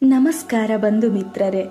ನಮಸ್ಕಾರ ಬಂಧು ಮಿತ್ರರೇ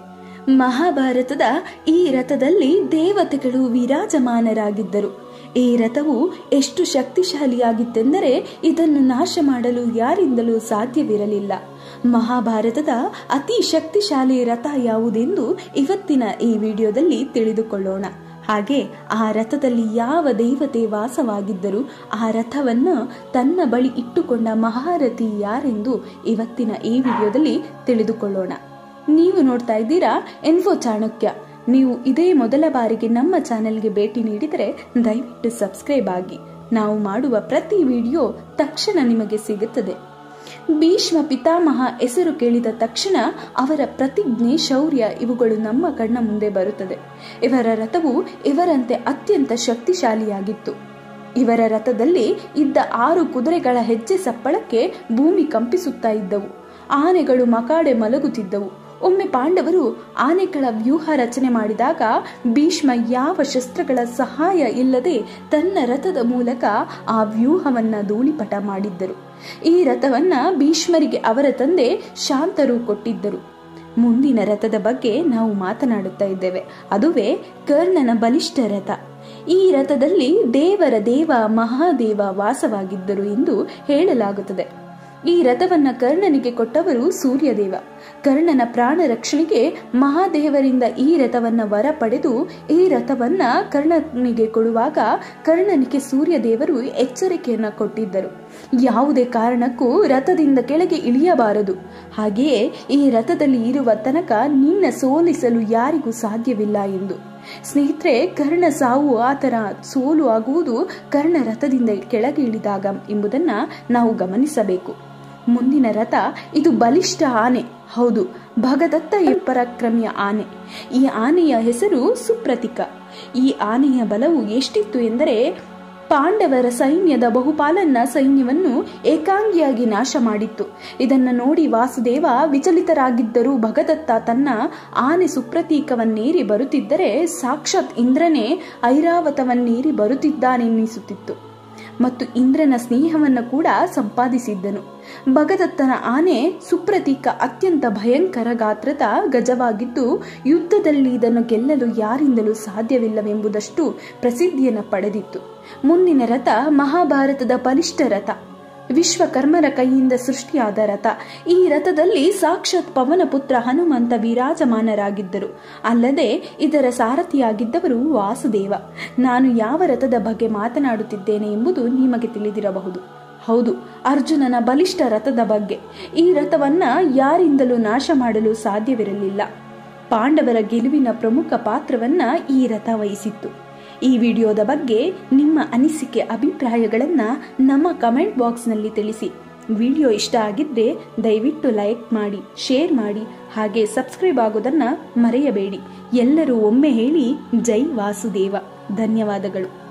ಮಹಾಭಾರತದ ಈ ರಥದಲ್ಲಿ ದೇವತೆಗಳು ವಿರಾಜಮಾನರಾಗಿದ್ದರು ಈ ರಥವು ಎಷ್ಟು ಶಕ್ತಿಶಾಲಿಯಾಗಿತ್ತೆಂದರೆ ಇದನ್ನು ನಾಶ ಮಾಡಲು ಯಾರಿಂದಲೂ ಸಾಧ್ಯವಿರಲಿಲ್ಲ ಮಹಾಭಾರತದ ಅತಿ ಶಕ್ತಿಶಾಲಿ ರಥ ಯಾವುದೆಂದು ಇವತ್ತಿನ ಈ ವಿಡಿಯೋದಲ್ಲಿ ತಿಳಿದುಕೊಳ್ಳೋಣ ಹಾಗೆ ಆ ರಥದಲ್ಲಿ ಯಾವ ದೇವತೆ ವಾಸವಾಗಿದ್ದರೂ ಆ ರಥವನ್ನು ತನ್ನ ಬಳಿ ಇಟ್ಟುಕೊಂಡ ಮಹಾರಥಿ ಯಾರೆಂದು ಇವತ್ತಿನ ಈ ವಿಡಿಯೋದಲ್ಲಿ ತಿಳಿದುಕೊಳ್ಳೋಣ ನೀವು ನೋಡ್ತಾ ಇದ್ದೀರಾ ಎನ್ಫೋ ಚಾಣಕ್ಯ ನೀವು ಇದೇ ಮೊದಲ ಬಾರಿಗೆ ನಮ್ಮ ಚಾನೆಲ್ಗೆ ಭೇಟಿ ನೀಡಿದರೆ ದಯವಿಟ್ಟು ಸಬ್ಸ್ಕ್ರೈಬ್ ಆಗಿ ನಾವು ಮಾಡುವ ಪ್ರತಿ ವಿಡಿಯೋ ತಕ್ಷಣ ನಿಮಗೆ ಸಿಗುತ್ತದೆ ಭೀಷ್ಮ ಪಿತಾಮಹ ಹೆಸರು ಕೇಳಿದ ತಕ್ಷಣ ಅವರ ಪ್ರತಿಜ್ಞೆ ಶೌರ್ಯ ಇವುಗಳು ನಮ್ಮ ಕಣ್ಣ ಮುಂದೆ ಬರುತ್ತದೆ ಇವರ ರಥವು ಇವರಂತೆ ಅತ್ಯಂತ ಶಕ್ತಿಶಾಲಿಯಾಗಿತ್ತು ಇವರ ರಥದಲ್ಲಿ ಇದ್ದ ಆರು ಕುದುರೆಗಳ ಹೆಜ್ಜೆ ಸಪ್ಪಳಕ್ಕೆ ಭೂಮಿ ಕಂಪಿಸುತ್ತಾ ಇದ್ದವು ಆನೆಗಳು ಮಕಾಡೆ ಮಲಗುತ್ತಿದ್ದವು ಒಮ್ಮೆ ಪಾಂಡವರು ಆನೆಗಳ ವ್ಯೂಹ ರಚನೆ ಮಾಡಿದಾಗ ಭೀಷ್ಮ ಯಾವ ಶಸ್ತ್ರಗಳ ಸಹಾಯ ಇಲ್ಲದೆ ತನ್ನ ರಥದ ಮೂಲಕ ಆ ವ್ಯೂಹವನ್ನ ಧೂಳಿಪಟ ಮಾಡಿದ್ದರು ಈ ರಥವನ್ನ ಭೀಷ್ಮರಿಗೆ ಅವರ ತಂದೆ ಶಾಂತರು ಕೊಟ್ಟಿದ್ದರು ಮುಂದಿನ ರಥದ ಬಗ್ಗೆ ನಾವು ಮಾತನಾಡುತ್ತಾ ಇದ್ದೇವೆ ಅದುವೇ ಕರ್ಣನ ಬಲಿಷ್ಠ ರಥ ಈ ರಥದಲ್ಲಿ ದೇವರ ದೇವ ಮಹಾದೇವ ವಾಸವಾಗಿದ್ದರು ಎಂದು ಹೇಳಲಾಗುತ್ತದೆ ಈ ರಥವನ್ನ ಕರ್ಣನಿಗೆ ಕೊಟ್ಟವರು ಸೂರ್ಯದೇವ ಕರ್ಣನ ಪ್ರಾಣ ರಕ್ಷಣೆಗೆ ಮಹಾದೇವರಿಂದ ಈ ರಥವನ್ನ ವರ ಪಡೆದು ಈ ರಥವನ್ನ ಕರ್ಣನಿಗೆ ಕೊಡುವಾಗ ಕರ್ಣನಿಗೆ ಸೂರ್ಯದೇವರು ಎಚ್ಚರಿಕೆಯನ್ನ ಕೊಟ್ಟಿದ್ದರು ಯಾವುದೇ ಕಾರಣಕ್ಕೂ ರಥದಿಂದ ಕೆಳಗೆ ಇಳಿಯಬಾರದು ಹಾಗೆಯೇ ಈ ರಥದಲ್ಲಿ ಇರುವ ತನಕ ನಿನ್ನ ಸೋಲಿಸಲು ಯಾರಿಗೂ ಸಾಧ್ಯವಿಲ್ಲ ಎಂದು ಸ್ನೇಹಿತರೆ ಕರ್ಣ ಸಾವು ಆತರ ಸೋಲು ಆಗುವುದು ಕರ್ಣ ರಥದಿಂದ ಕೆಳಗೆ ಇಳಿದಾಗ ಎಂಬುದನ್ನ ನಾವು ಗಮನಿಸಬೇಕು ಮುಂದಿನ ರಥ ಇದು ಬಲಿಷ್ಠ ಆನೆ ಹೌದು ಭಗದತ್ತ ಪರಾಕ್ರಮಿಯ ಆನೆ ಈ ಆನೆಯ ಹೆಸರು ಸುಪ್ರತಿಕ ಈ ಆನೆಯ ಬಲವು ಎಷ್ಟಿತ್ತು ಎಂದರೆ ಪಾಂಡವರ ಸೈನ್ಯದ ಬಹುಪಾಲನ್ನ ಸೈನ್ಯವನ್ನು ಏಕಾಂಗಿಯಾಗಿ ನಾಶ ಮಾಡಿತ್ತು ಇದನ್ನು ನೋಡಿ ವಾಸುದೇವ ವಿಚಲಿತರಾಗಿದ್ದರೂ ಭಗದತ್ತ ತನ್ನ ಆನೆ ಸುಪ್ರತೀಕವನ್ನೇರಿ ಬರುತ್ತಿದ್ದರೆ ಸಾಕ್ಷಾತ್ ಇಂದ್ರನೇ ಐರಾವತವನ್ನೇರಿ ಬರುತ್ತಿದ್ದಾನೆನ್ನಿಸುತ್ತಿತ್ತು ಮತ್ತು ಇಂದ್ರನ ಸ್ನೇಹವನ್ನು ಕೂಡ ಸಂಪಾದಿಸಿದ್ದನು ಭಗದತ್ತನ ಆನೆ ಸುಪ್ರತೀಕ ಅತ್ಯಂತ ಭಯಂಕರ ಗಾತ್ರದ ಗಜವಾಗಿದ್ದು ಯುದ್ಧದಲ್ಲಿ ಇದನ್ನು ಗೆಲ್ಲಲು ಯಾರಿಂದಲೂ ಸಾಧ್ಯವಿಲ್ಲವೆಂಬುದಷ್ಟು ಪ್ರಸಿದ್ಧಿಯನ್ನು ಪಡೆದಿತ್ತು ಮುಂದಿನ ರಥ ಮಹಾಭಾರತದ ಬಲಿಷ್ಠ ರಥ ವಿಶ್ವಕರ್ಮರ ಕೈಯಿಂದ ಸೃಷ್ಟಿಯಾದ ರಥ ಈ ರಥದಲ್ಲಿ ಸಾಕ್ಷಾತ್ ಪವನ ಪುತ್ರ ಹನುಮಂತ ವಿರಾಜಮಾನರಾಗಿದ್ದರು ಅಲ್ಲದೆ ಇದರ ಸಾರಥಿಯಾಗಿದ್ದವರು ವಾಸುದೇವ ನಾನು ಯಾವ ರಥದ ಬಗ್ಗೆ ಮಾತನಾಡುತ್ತಿದ್ದೇನೆ ಎಂಬುದು ನಿಮಗೆ ತಿಳಿದಿರಬಹುದು ಹೌದು ಅರ್ಜುನನ ಬಲಿಷ್ಠ ರಥದ ಬಗ್ಗೆ ಈ ರಥವನ್ನ ಯಾರಿಂದಲೂ ನಾಶ ಮಾಡಲು ಸಾಧ್ಯವಿರಲಿಲ್ಲ ಪಾಂಡವರ ಗೆಲುವಿನ ಪ್ರಮುಖ ಪಾತ್ರವನ್ನ ಈ ರಥ ವಹಿಸಿತ್ತು ಈ ವಿಡಿಯೋದ ಬಗ್ಗೆ ನಿಮ್ಮ ಅನಿಸಿಕೆ ಅಭಿಪ್ರಾಯಗಳನ್ನು ನಮ್ಮ ಕಮೆಂಟ್ ಬಾಕ್ಸ್ನಲ್ಲಿ ತಿಳಿಸಿ ವಿಡಿಯೋ ಇಷ್ಟ ಆಗಿದ್ರೆ ದಯವಿಟ್ಟು ಲೈಕ್ ಮಾಡಿ ಶೇರ್ ಮಾಡಿ ಹಾಗೆ ಸಬ್ಸ್ಕ್ರೈಬ್ ಆಗೋದನ್ನ ಮರೆಯಬೇಡಿ ಎಲ್ಲರೂ ಒಮ್ಮೆ ಹೇಳಿ ಜೈ ವಾಸುದೇವ ಧನ್ಯವಾದಗಳು